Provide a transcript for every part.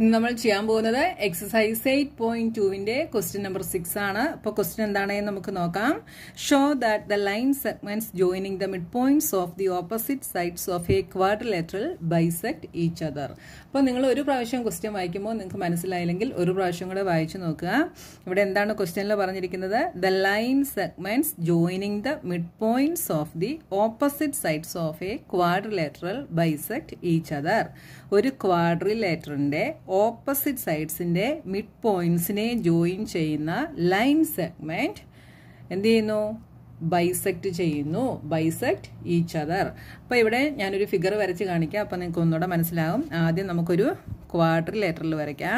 ഇന്ന് നമ്മൾ ചെയ്യാൻ പോകുന്നത് എക്സസൈസ് എയ്റ്റ് പോയിന്റ് ടുവിന്റെ ക്വസ്റ്റ്യൻ നമ്പർ സിക്സ് ആണ് അപ്പോൾ ക്വസ്റ്റ്യൻ എന്താണെന്ന് നമുക്ക് നോക്കാം show that the line segments joining the mid points of the opposite sides of a quadrilateral bisect each other അപ്പോൾ നിങ്ങൾ ഒരു പ്രാവശ്യം ക്വസ്റ്റ്യൻ വായിക്കുമ്പോൾ നിങ്ങൾക്ക് മനസ്സിലായില്ലെങ്കിൽ ഒരു പ്രാവശ്യം കൂടെ വായിച്ചു നോക്കുക ഇവിടെ എന്താണ് ക്വസ്റ്റ്യനിൽ പറഞ്ഞിരിക്കുന്നത് the line segments joining the mid points of the opposite sides of a quadrilateral bisect each other ഒരു ക്വാഡ്രിലേറ്ററിന്റെ ഓപ്പോസിറ്റ് സൈഡ്സിന്റെ മിഡ് പോയിന്റ്സിനെ ജോയിൻ ചെയ്യുന്ന ലൈൻ സെഗ്മെന്റ് എന്ത് ചെയ്യുന്നു ബൈസെക്ട് ചെയ്യുന്നു ബൈസെക്ട് ഈച്ച് അതർ അപ്പോൾ ഇവിടെ ഞാനൊരു ഫിഗർ വരച്ച് കാണിക്കാം അപ്പോൾ നിങ്ങൾക്ക് ഒന്നുകൂടെ മനസ്സിലാകും ആദ്യം നമുക്കൊരു ക്വാഡ്രിലേറ്ററിൽ വരയ്ക്കാം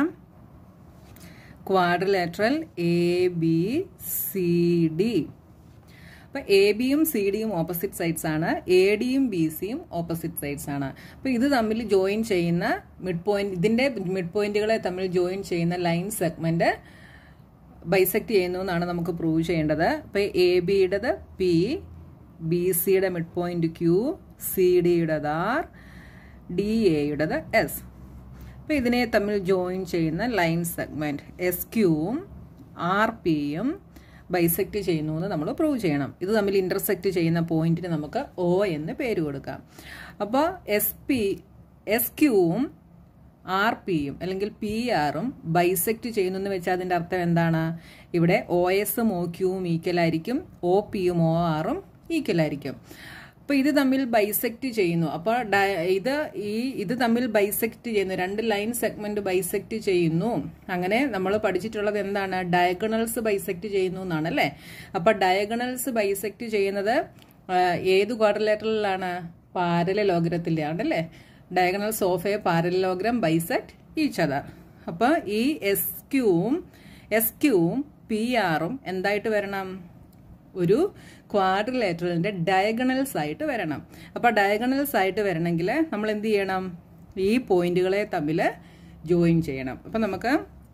quadrilateral A B C D അപ്പൊ എ ബിയും സി ഡിയും ഓപ്പോസിറ്റ് സൈഡ്സ് ആണ് എ ഡിയും ബി സിയും ഓപ്പോസിറ്റ് സൈഡ്സ് ആണ് അപ്പൊ ഇത് തമ്മിൽ ജോയിൻ ചെയ്യുന്ന മിഡ് പോയിന്റ് ഇതിന്റെ മിഡ് പോയിന്റുകളെ തമ്മിൽ ജോയിൻ ചെയ്യുന്ന ലൈൻ സെഗ്മെന്റ് ബൈസെക്ട് ചെയ്യുന്നു എന്നാണ് നമുക്ക് പ്രൂവ് ചെയ്യേണ്ടത് അപ്പൊ എ ബിയുടേത് പി ബി സിയുടെ മിഡ് പോയിന്റ് ക്യൂ സി ഡിയുടേത് ആർ ഡി എയുടേത് എസ് അപ്പൊ ഇതിനെ തമ്മിൽ ജോയിൻ ചെയ്യുന്ന ലൈൻ സെഗ്മെന്റ് എസ് ക്യൂവും ആർ പിയും ബൈസെക്ട് ചെയ്യുന്നു എന്ന് നമ്മൾ പ്രൂവ് ചെയ്യണം ഇത് തമ്മിൽ ഇന്റർസെക്ട് ചെയ്യുന്ന പോയിന്റിന് നമുക്ക് ഒ എന്ന് പേര് കൊടുക്കാം അപ്പോൾ എസ് പി എസ് ക്യൂവും ആർ പിയും അല്ലെങ്കിൽ പി ആറും ബൈസെക്ട് ചെയ്യുന്നു എന്ന് വെച്ചാൽ അതിന്റെ അർത്ഥം എന്താണ് ഇവിടെ ഒ എസും ഒ ക്യൂവും ഈക്വൽ ആയിരിക്കും ഒ പിയും ഒ ആറും ഈക്വൽ ആയിരിക്കും അപ്പൊ ഇത് തമ്മിൽ ബൈസെക്ട് ചെയ്യുന്നു അപ്പോൾ ഇത് ഈ ഇത് തമ്മിൽ ബൈസെക്ട് ചെയ്യുന്നു രണ്ട് ലൈൻ സെഗ്മെന്റ് ബൈസെക്ട് ചെയ്യുന്നു അങ്ങനെ നമ്മൾ പഠിച്ചിട്ടുള്ളത് എന്താണ് ഡയഗണൽസ് ബൈസെക്ട് ചെയ്യുന്നു എന്നാണ് അല്ലേ അപ്പൊ ഡയഗണൽസ് ബൈസെക്ട് ചെയ്യുന്നത് ഏത് ക്വാഡ്രിലേറ്ററിലാണ് പാരലോഗ്രത്തിലാണ് അല്ലേ diagonals of a parallelogram bisect each other അപ്പൊ ഈ എസ് ക്യൂവും എസ് ക്യൂവും പി ആറും എന്തായിട്ട് വരണം ഒരു ക്വാഡ്രിലേറ്ററിന്റെ ഡയഗണൽസ് ആയിട്ട് വരണം അപ്പൊ ഡയഗണൽസ് ആയിട്ട് വരണമെങ്കിൽ നമ്മൾ എന്ത് ചെയ്യണം ഈ പോയിന്റുകളെ തമ്മിൽ ജോയിൻ ചെയ്യണം അപ്പൊ നമുക്ക്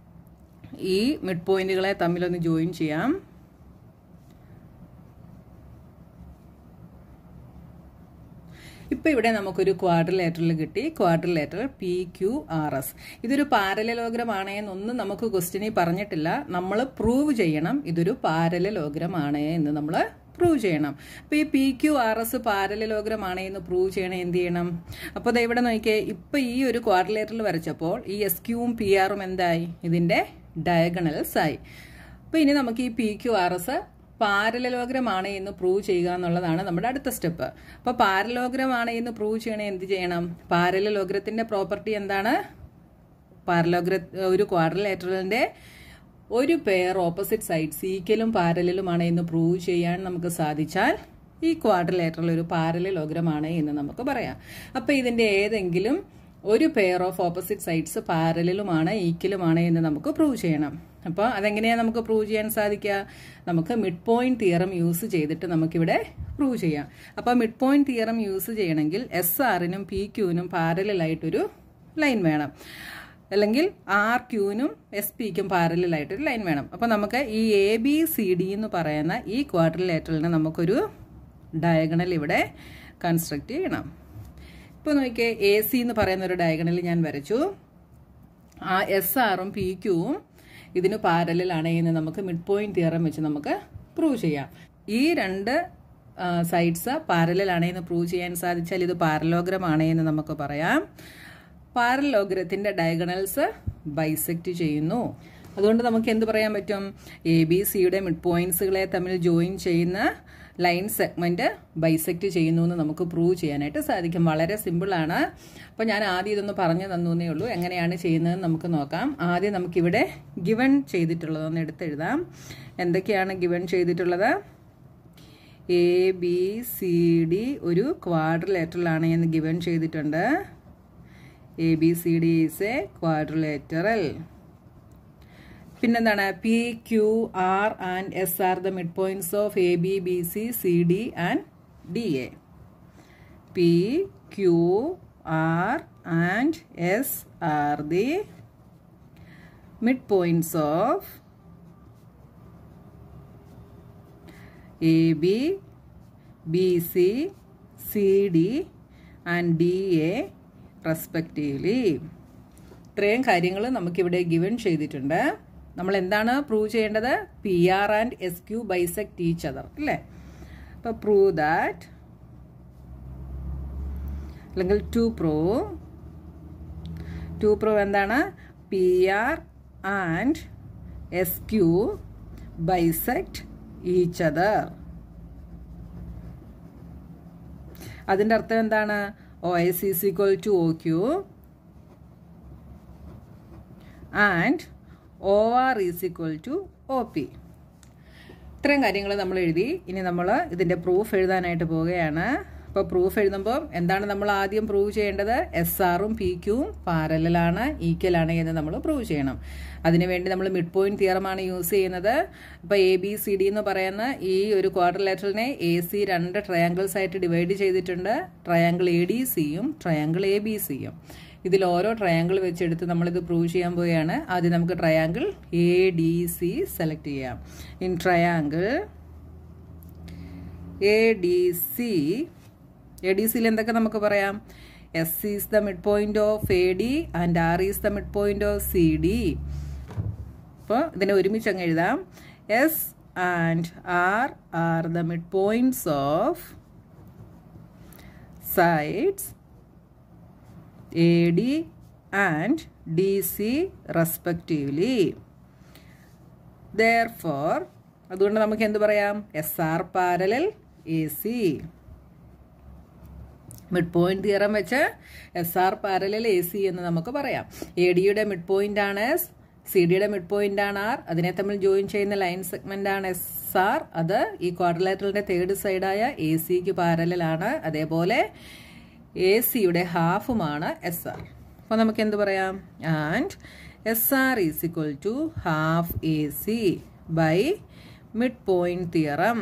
ഈ മിഡ് പോയിന്റുകളെ തമ്മിലൊന്ന് ജോയിൻ ചെയ്യാം ഇപ്പൊ ഇവിടെ നമുക്കൊരു ക്വാഡ്രിലേറ്ററിൽ കിട്ടി quadrilateral P Q R S ഇതൊരു പാരലോഗ്രം ആണ് എന്നൊന്നും നമുക്ക് ക്വസ്റ്റ്യനിൽ പറഞ്ഞിട്ടില്ല നമ്മൾ പ്രൂവ് ചെയ്യണം ഇതൊരു പാരലോഗ്രം ആണ് എന്ന് നമ്മൾ പ്രൂവ് ചെയ്യണം അപ്പൊ ഈ P Q R S parallelogram ആണ് എന്ന് പ്രൂവ് ചെയ്യണം എന്ത് ചെയ്യണം അപ്പൊ ദാ ഇവിടെ നോക്കിയേ ഇപ്പൊ ഈ ഒരു ക്വാഡ്രിലേറ്ററിൽ വരച്ചപ്പോൾ ഈ എസ് ക്യൂവും പി ആറും എന്തായി ഇതിന്റെ ഡയഗണൽസ് ആയി അപ്പൊ ഇനി നമുക്ക് ഈ P Q R S parallelogram ആണ് എന്ന് പ്രൂവ് ചെയ്യുക എന്നുള്ളതാണ് നമ്മുടെ അടുത്ത സ്റ്റെപ്പ് അപ്പൊ പാരലോഗ്രം ആണ് എന്ന് പ്രൂവ് ചെയ്യണേ എന്ത് ചെയ്യണം പാരലോഗ്രത്തിന്റെ പ്രോപ്പർട്ടി എന്താണ് പാരലോഗ്ര ഒരു ക്വാഡ്രിലേറ്ററിന്റെ ഒരു പെയർ ഓപ്പോസിറ്റ് സൈഡ്സ് ഈക്വലും പാരലുമാണ് എന്ന് പ്രൂവ് ചെയ്യാൻ നമുക്ക് സാധിച്ചാൽ ഈ ക്വാഡ്രിലേറ്ററിൽ ഒരു പാരലോഗ്രമാണ് എന്ന് നമുക്ക് പറയാം അപ്പൊ ഇതിന്റെ ഏതെങ്കിലും ഒരു പെയർ ഓഫ് ഓപ്പോസിറ്റ് സൈഡ്സ് പാരലുമാണ് ഈക്വലുമാണ് എന്ന് നമുക്ക് പ്രൂവ് ചെയ്യണം അപ്പോൾ അതെങ്ങനെയാണ് നമുക്ക് പ്രൂവ് ചെയ്യാൻ സാധിക്കുക നമുക്ക് മിഡ് പോയിന്റ് തിയറം യൂസ് ചെയ്തിട്ട് നമുക്കിവിടെ പ്രൂവ് ചെയ്യാം അപ്പോൾ മിഡ് പോയിന്റ് തിയറം യൂസ് ചെയ്യണമെങ്കിൽ എസ് ആറിനും പി ക്യൂവിനും പാരലായിട്ടൊരു ലൈൻ വേണം അല്ലെങ്കിൽ ആർ ക്യൂവിനും എസ് പിക്കും പാരലായിട്ടൊരു ലൈൻ വേണം അപ്പോൾ നമുക്ക് ഈ എ ബി സി ഡി എന്ന് പറയുന്ന ഈ ക്വാഡ്രിലേറ്ററിന് നമുക്കൊരു ഡയഗണൽ ഇവിടെ കൺസ്ട്രക്ട് ചെയ്യണം ഇപ്പോൾ നോക്കിയേ എ സി എന്ന് പറയുന്ന ഒരു ഡയഗണൽ ഞാൻ വരച്ചു ആ എസ് ആറും പി ക്യൂവും ഇതിന് പാരലാണ് എന്ന് നമുക്ക് മിഡ് പോയിന്റ് തിയറം വെച്ച് നമുക്ക് പ്രൂവ് ചെയ്യാം ഈ രണ്ട് സൈഡ്സ് പാരലാണ് എന്ന് പ്രൂവ് ചെയ്യാൻ സാധിച്ചാൽ ഇത് പാരലോഗ്രം ആണ് എന്ന് നമുക്ക് പറയാം പാരലോഗ്രത്തിന്റെ ഡയഗണൽസ് ബൈസെക്ട് ചെയ്യുന്നു അതുകൊണ്ട് നമുക്ക് എന്ത് പറയാൻ പറ്റും എ ബി സിയുടെ മിഡ് പോയിന്റ്സുകളെ തമ്മിൽ ജോയിൻ ചെയ്യുന്ന ലൈൻ സെഗ്മെന്റ് ബൈസെക്ട് ചെയ്യുന്നു എന്ന് നമുക്ക് പ്രൂവ് ചെയ്യാനായിട്ട് സാധിക്കും വളരെ സിമ്പിളാണ് അപ്പോൾ ഞാൻ ആദ്യം ഇതൊന്ന് പറഞ്ഞു തന്നേ ഉള്ളൂ എങ്ങനെയാണ് ചെയ്യുന്നതെന്ന് നമുക്ക് നോക്കാം ആദ്യം നമുക്കിവിടെ ഗിവൺ ചെയ്തിട്ടുള്ളതൊന്ന് എടുത്തെഴുതാം എന്തൊക്കെയാണ് ഗിവൺ ചെയ്തിട്ടുള്ളത് എ ബി സി ഡി ഒരു ക്വാഡ്രിലേറ്ററിലാണ് എന്ന് ഗിവൺ ചെയ്തിട്ടുണ്ട് A B C D is a quadrilateral പിന്നെന്താണ് P Q R and S are the mid points of A B B C C D and D A P Q R and S are the mid points of A B B C C D and D A respectively ഇത്രയും കാര്യങ്ങൾ നമുക്കിവിടെ given ചെയ്തിട്ടുണ്ട് നമ്മൾ എന്താണ് prove ചെയ്യേണ്ടത് P R and S Q bisect each other അല്ലേ അപ്പോൾ prove that അല്ലെങ്കിൽ ടു പ്രൂവ് ടു പ്രൂവ് എന്താണ് P R and S Q bisect each other അതിൻ്റെ അർത്ഥം എന്താണ് O S is equal to O Q and O R is equal to O P ഇത്രയും കാര്യങ്ങൾ നമ്മൾ എഴുതി ഇനി നമ്മൾ ഇതിൻ്റെ പ്രൂഫ് എഴുതാനായിട്ട് പോവുകയാണ് അപ്പോൾ പ്രൂഫ് എഴുതുമ്പോൾ എന്താണ് നമ്മൾ ആദ്യം പ്രൂവ് ചെയ്യേണ്ടത് എസ് ആറും പി ക്യൂവും പാരലാണ് ഈക്വലാണ് എന്ന് നമ്മൾ പ്രൂവ് ചെയ്യണം അതിനുവേണ്ടി നമ്മൾ മിഡ് പോയിന്റ് തിയറമാണ് യൂസ് ചെയ്യുന്നത് അപ്പോൾ എ ബി സി ഡി എന്ന് പറയുന്ന ഈ ഒരു ക്വാഡ്രിലേറ്ററിനെ എ സി രണ്ട് ട്രയാങ്കിൾസ് ആയിട്ട് ഡിവൈഡ് ചെയ്തിട്ടുണ്ട് ട്രയാങ്കിൾ എ ഡി സിയും ട്രയാങ്കിൾ എ ബി സിയും ഇതിൽ ഓരോ ട്രയാങ്കിൾ വെച്ചെടുത്ത് നമ്മളിത് പ്രൂവ് ചെയ്യാൻ പോവുകയാണ് ആദ്യം നമുക്ക് triangle A D C select ചെയ്യാം in triangle A D C A D സിയിൽ എന്തൊക്കെ നമുക്ക് പറയാം S is the mid point of A D and R is the mid point of C D അപ്പോൾ ഇതിനെ ഒരുമിച്ച് അങ്ങ് എഴുതാം S and R are the mid points of sides A D and D C respectively therefore അതുകൊണ്ട് നമുക്ക് എന്ത് പറയാം S R parallel A C mid point theorem വെച്ച് S R parallel A C എന്ന് നമുക്ക് പറയാം എ ഡിയുടെ mid point ആണ് എസ് സി ഡിയുടെ മിഡ് പോയിന്റ് ആണ് ആർ അതിനെ തമ്മിൽ ജോയിൻ ചെയ്യുന്ന ലൈൻ സെഗ്മെന്റ് ആണ് എസ് ആർ അത് ഈ ക്വാഡ്രിലേറ്ററിന്റെ തേർഡ് സൈഡായ എ സിക്ക് പാരലാണ് അതേപോലെ എ സിയുടെ ഹാഫുമാണ് എസ് ആർ അപ്പോൾ നമുക്ക് എന്ത് പറയാം and S R is equal to half A C by mid point theorem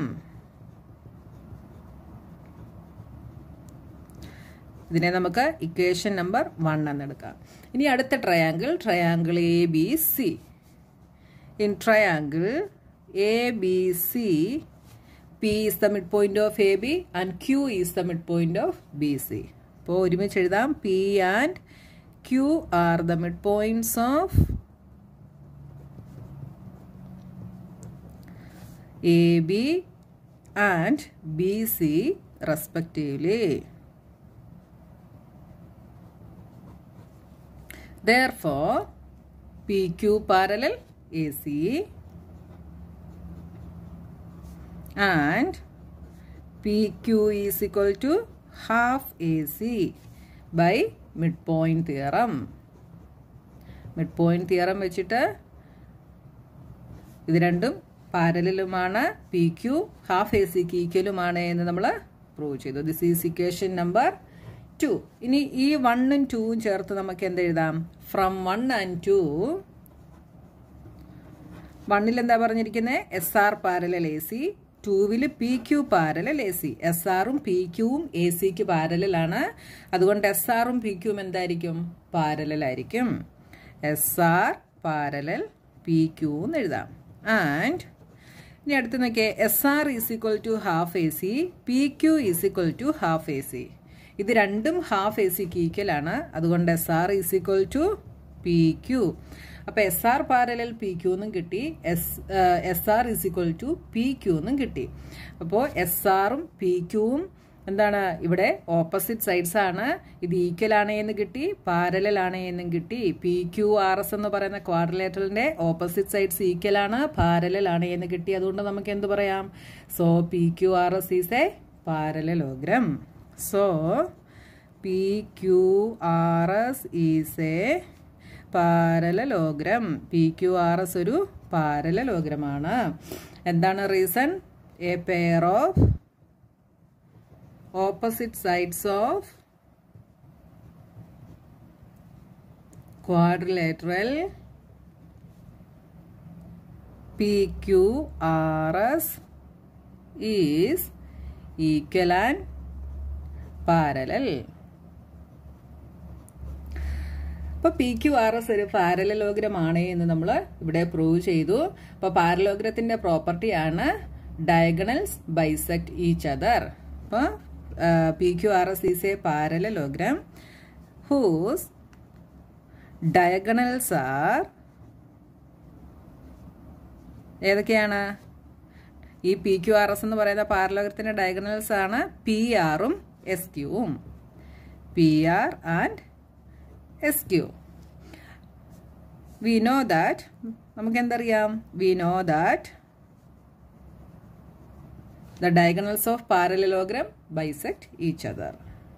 ഇതിനെ നമുക്ക് ഇക്വേഷൻ നമ്പർ വൺ എന്നെടുക്കാം ഇനി അടുത്ത triangle triangle A B C in triangle A B C P is the mid point of A B and Q is the mid point of B C അപ്പോൾ ഒരുമിച്ച് എഴുതാം P and Q are the mid points of A B and B C respectively Therefore, PQ parallel AC and PQ is equal to half AC by midpoint theorem. midpoint theorem വെച്ചിട്ട് ഇത് രണ്ടും പാരലുമാണ് P Q half A സിക്ക് ഈക്വലുമാണ് എന്ന് നമ്മൾ prove ചെയ്തു this is equation number two ഇനി ഈ വണ്ണും ടൂവും ചേർത്ത് നമുക്ക് എന്ത് എഴുതാം ഫ്രം വൺ ആൻഡ് ടു വണ്ണിൽ എന്താ പറഞ്ഞിരിക്കുന്നത് S R parallel A C ടൂവിൽ P Q parallel A C S ആറും പി ക്യൂവും എ സിക്ക് പാരലാണ് അതുകൊണ്ട് എസ് ആറും പി ക്യൂവും എന്തായിരിക്കും പാരലായിരിക്കും S R parallel P Q എന്ന് എഴുതാം ആൻഡ് ഇനി അടുത്ത് നോക്കിയേ S R is equal to half A C P Q is equal to half A C ഇത് രണ്ടും ഹാഫ് എ സിക്ക് ഈക്വലാണ് അതുകൊണ്ട് S R is equal to P Q അപ്പോൾ S R parallel P Q എന്നും കിട്ടി S S R is equal to P Q എന്നും കിട്ടി അപ്പോൾ എസ് ആറും പി ക്യൂവും എന്താണ് ഇവിടെ ഓപ്പോസിറ്റ് സൈഡ്സ് ആണ് ഇത് ഈക്വൽ ആണ് എന്ന് കിട്ടി പാരലൽ ആണ് എന്നും കിട്ടി പി ക്യു ആർ എസ് എന്ന് പറയുന്ന ക്വാഡ്രിലേറ്ററിന്റെ ഓപ്പോസിറ്റ് സൈഡ്സ് ഈക്വൽ ആണ് പാരലൽ ആണ് എന്ന് കിട്ടി അതുകൊണ്ട് നമുക്ക് എന്ത് പറയാം so P Q R S is a parallelogram so P Q R S is a parallelogram P Q R S ഒരു പാരലലോഗ്രമാണ് എന്താണ് reason a pair of opposite sides of quadrilateral PQRS is equal and parallel. അപ്പോൾ P Q R S ഒരു പാരലലോഗ്രമാണ് എന്ന് നമ്മൾ ഇവിടെ prove ചെയ്തു അപ്പോൾ പാരലോഗ്രത്തിന്റെ പ്രോപ്പർട്ടിയാണ് ഡയഗണൽസ് ബൈസെക്ട് ഈച്ച് അതർ അപ്പോൾ PQRS is a parallelogram whose diagonals are ഏതൊക്കെയാണ് ഈ പി ക്യു ആർ എസ് എന്ന് പറയുന്ന പാരലോഗത്തിന്റെ ഡയഗണൽസ് ആണ് പി ആറും എസ് ക്യൂവും P R and S Q we know that നമുക്ക് എന്തറിയാം we know that the diagonals of parallelogram bisect each other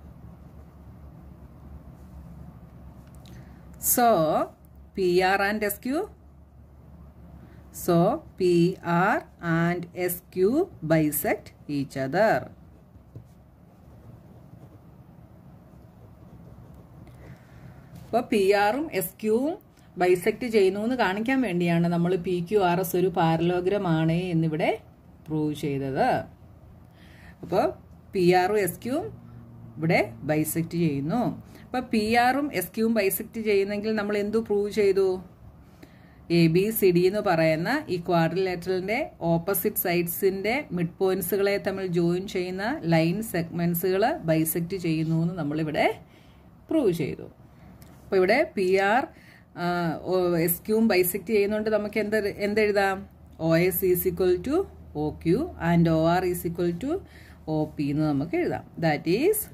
so P R and S Q So PR and SQ bisect each other. അപ്പോൾ P ആറും S ക്യൂവും bisect ചെയ്യുന്നു എന്ന് കാണിക്കാൻ വേണ്ടിയാണ് നമ്മൾ പി ക്യു ആർ എസ് ഒരു പാരലോഗ്രാം ആണ് എന്നിവിടെ പ്രൂവ് ചെയ്തത് അപ്പോൾ പി ആറും എസ് ക്യൂവും ഇവിടെ ബൈസെക്ട് ചെയ്യുന്നു അപ്പോൾ പി ആറും എസ് ക്യൂവും ബൈസെക്ട് ചെയ്യുന്നെങ്കിൽ നമ്മൾ എന്തു പ്രൂവ് ചെയ്തു എ ബി സി ഡി എന്ന് പറയുന്ന ഈ ക്വാഡ്രിലേറ്ററിന്റെ ഓപ്പോസിറ്റ് സൈഡ്സിന്റെ മിഡ് പോയിന്റ്സുകളെ തമ്മിൽ ജോയിൻ ചെയ്യുന്ന ലൈൻ സെഗ്മെന്റ്സുകൾ ബൈസെക്ട് ചെയ്യുന്നു എന്ന് നമ്മളിവിടെ പ്രൂവ് ചെയ്തു അപ്പോൾ ഇവിടെ പി ആർ എസ് ക്യൂവും ബൈസെക്ട് ചെയ്യുന്നതുകൊണ്ട് നമുക്ക് എന്ത് എന്തെഴുതാം O S is equal to O Q and O R is equal to O P എന്ന് നമുക്ക് എഴുതാം that is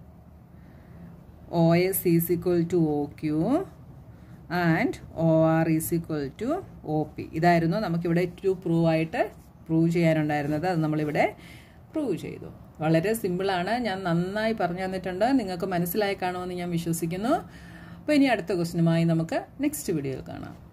O S is equal to O Q and O R is equal to O P ഇതായിരുന്നു നമുക്കിവിടെ to prove ആയിട്ട് prove ചെയ്യാനുണ്ടായിരുന്നത് അത് നമ്മളിവിടെ prove ചെയ്തു വളരെ സിമ്പിളാണ് ഞാൻ നന്നായി പറഞ്ഞു തന്നിട്ടുണ്ട് നിങ്ങൾക്ക് മനസ്സിലായി കാണുമെന്ന് ഞാൻ വിശ്വസിക്കുന്നു അപ്പോൾ ഇനി അടുത്ത ക്വസ്റ്റിനുമായി നമുക്ക് നെക്സ്റ്റ് വീഡിയോയിൽ കാണാം